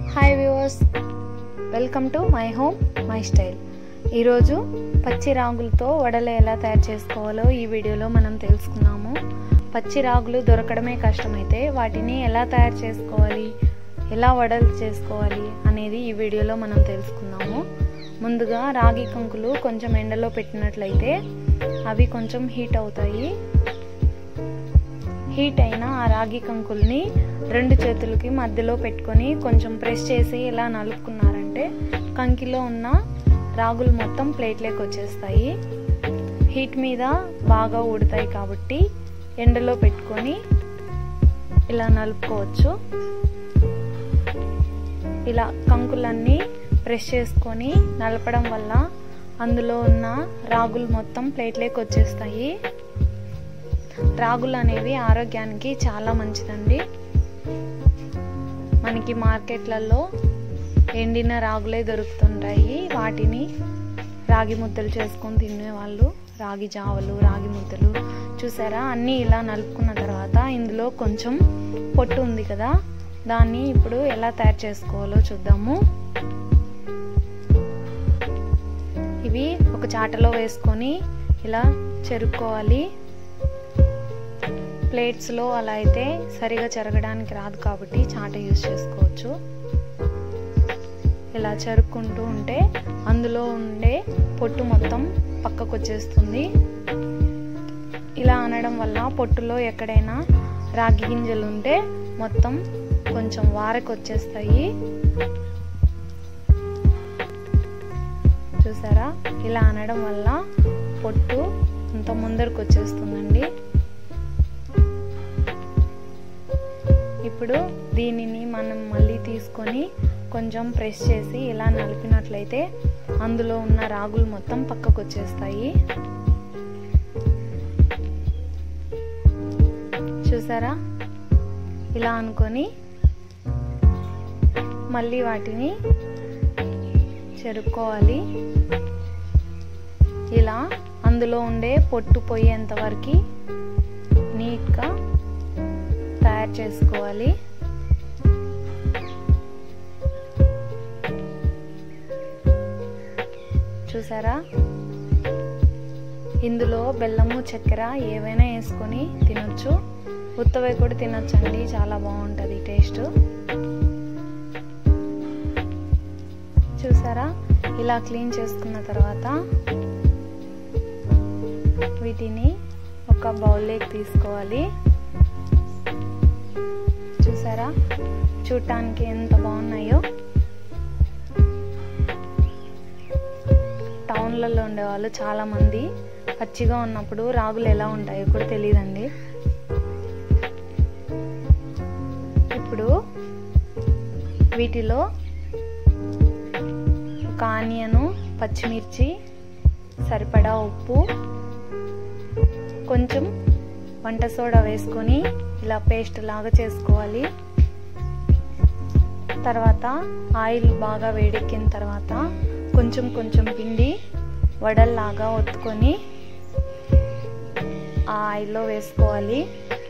hi viewers welcome to my home my style ఈరోజు పచ్చి రాగులతో వడలు ఎలా తయారు చేసుకోవాలో ఈ వీడియోలో మనం తెలుసుకున్నాము పచ్చి రాగులు దొరకడమే కష్టమైతే వాటిని ఎలా తయారు చేసుకోవాలి ఎలా వడలు చేసుకోవాలి అనేది ఈ వీడియోలో మనం తెలుసుకుందాము ముందుగా రాగి కంకులు కొంచెం ఎండలో పెట్టినట్లయితే అవి కొంచెం హీట్ అవుతాయి హీట్ అయిన ఆ రాగి కంకుల్ని రెండు చేతులకి మధ్యలో పెట్టుకొని కొంచెం ప్రెస్ చేసి ఇలా నలుపుకున్నారంటే కంకిలో ఉన్న రాగులు మొత్తం ప్లేట్లోకి వచ్చేస్తాయి హీట్ మీద బాగా ఉడతాయి కాబట్టి ఎండలో పెట్టుకొని ఇలా నలుపుకోవచ్చు ఇలా కంకులన్నీ ప్రెస్ చేసుకొని నలపడం వల్ల అందులో ఉన్న రాగులు మొత్తం ప్లేట్లోకి వచ్చేస్తాయి రాగులు అనేవి ఆరోగ్యానికి చాలా మంచిదండి మనకి మార్కెట్లలో ఎండిన రాగులే దొరుకుతుంటాయి వాటిని రాగి ముద్దలు చేసుకొని తినేవాళ్ళు రాగి జావలు రాగి ముద్దలు చూసారా అన్నీ ఇలా నలుపుకున్న తర్వాత ఇందులో కొంచెం పొట్టు ఉంది కదా దాన్ని ఇప్పుడు ఎలా తయారు చేసుకోవాలో చూద్దాము ఇవి ఒక చాటలో వేసుకొని ఇలా చెరుక్కోవాలి ప్లేట్స్లో అలా అయితే సరిగా చెరగడానికి రాదు కాబట్టి చాట యూజ్ చేసుకోవచ్చు ఇలా చెరుక్కుంటూ ఉంటే అందులో ఉండే పొట్టు మొత్తం పక్కకు వచ్చేస్తుంది ఇలా అనడం వల్ల పొట్టులో ఎక్కడైనా రాగి గింజలు ఉంటే మొత్తం కొంచెం వారకు వచ్చేస్తాయి చూసారా ఇలా అనడం వల్ల పొట్టు అంత ముందరకు వచ్చేస్తుందండి ఇప్పుడు దీనిని మనం మళ్ళీ తీసుకొని కొంచెం ప్రెస్ చేసి ఇలా నలిపినట్లయితే అందులో ఉన్న రాగులు మొత్తం పక్కకు వచ్చేస్తాయి చూసారా ఇలా అనుకొని మళ్ళీ వాటిని చెరుక్కోవాలి ఇలా అందులో ఉండే పొట్టు పోయేంత వరకు నీట్గా తయారు చేసుకోవాలి చూసారా ఇందులో బెల్లము చక్కెర ఏవైనా వేసుకొని తినొచ్చు ఉత్తవే కూడా తినొచ్చండి చాలా బాగుంటుంది టేస్ట్ చూసారా ఇలా క్లీన్ చేసుకున్న తర్వాత వీటిని ఒక బౌల్లోకి తీసుకోవాలి చూసారా చూడటానికి ఎంత బాగున్నాయో టౌన్లలో ఉండేవాళ్ళు చాలామంది పచ్చిగా ఉన్నప్పుడు రాగులు ఎలా ఉంటాయో కూడా తెలియదండి ఇప్పుడు వీటిలో ఒక ఆనియను పచ్చిమిర్చి సరిపడా ఉప్పు కొంచెం వంట సోడా వేసుకొని ఇలా పేస్ట్ లాగా చేసుకోవాలి తర్వాత ఆయిల్ బాగా వేడెక్కిన తర్వాత కొంచెం కొంచెం పిండి వడల్లాగా ఒత్తుకొని ఆ ఆయిల్లో వేసుకోవాలి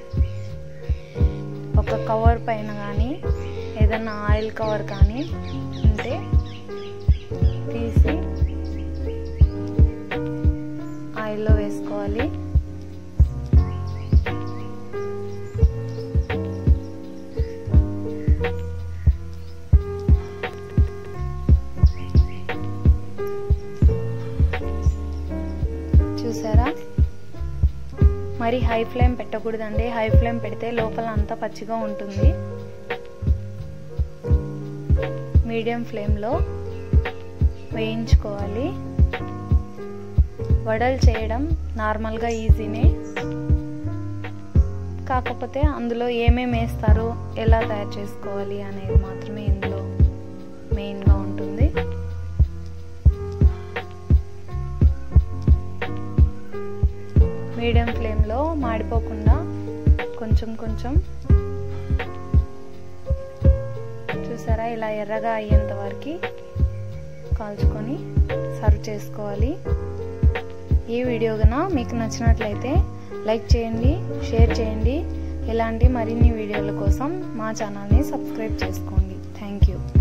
ఒక కవర్ పైన కానీ ఏదన్నా ఆయిల్ కవర్ కానీ ఉంటే తీసి ఆయిల్లో వేసుకోవాలి చూసారా మరి హై ఫ్లేమ్ పెట్టకూడదండి హై ఫ్లేమ్ పెడితే లోపల అంతా పచ్చిగా ఉంటుంది మీడియం ఫ్లేమ్లో వేయించుకోవాలి వడలు చేయడం నార్మల్గా ఈజీనే కాకపోతే అందులో ఏమేమి వేస్తారు ఎలా తయారు చేసుకోవాలి అనేది మాత్రమే ఇందులో మెయిన్గా ఉంటుంది మీడియం ఫ్లేమ్లో మాడిపోకుండా కొంచెం కొంచెం చూసారా ఇలా ఎర్రగా అయ్యేంత వరకు కాల్చుకొని సర్వ్ చేసుకోవాలి ఈ వీడియో కన మీకు నచ్చినట్లయితే లైక్ చేయండి షేర్ చేయండి ఇలాంటి మరిన్ని వీడియోల కోసం మా ఛానల్ని సబ్స్క్రైబ్ చేసుకోండి థ్యాంక్ యూ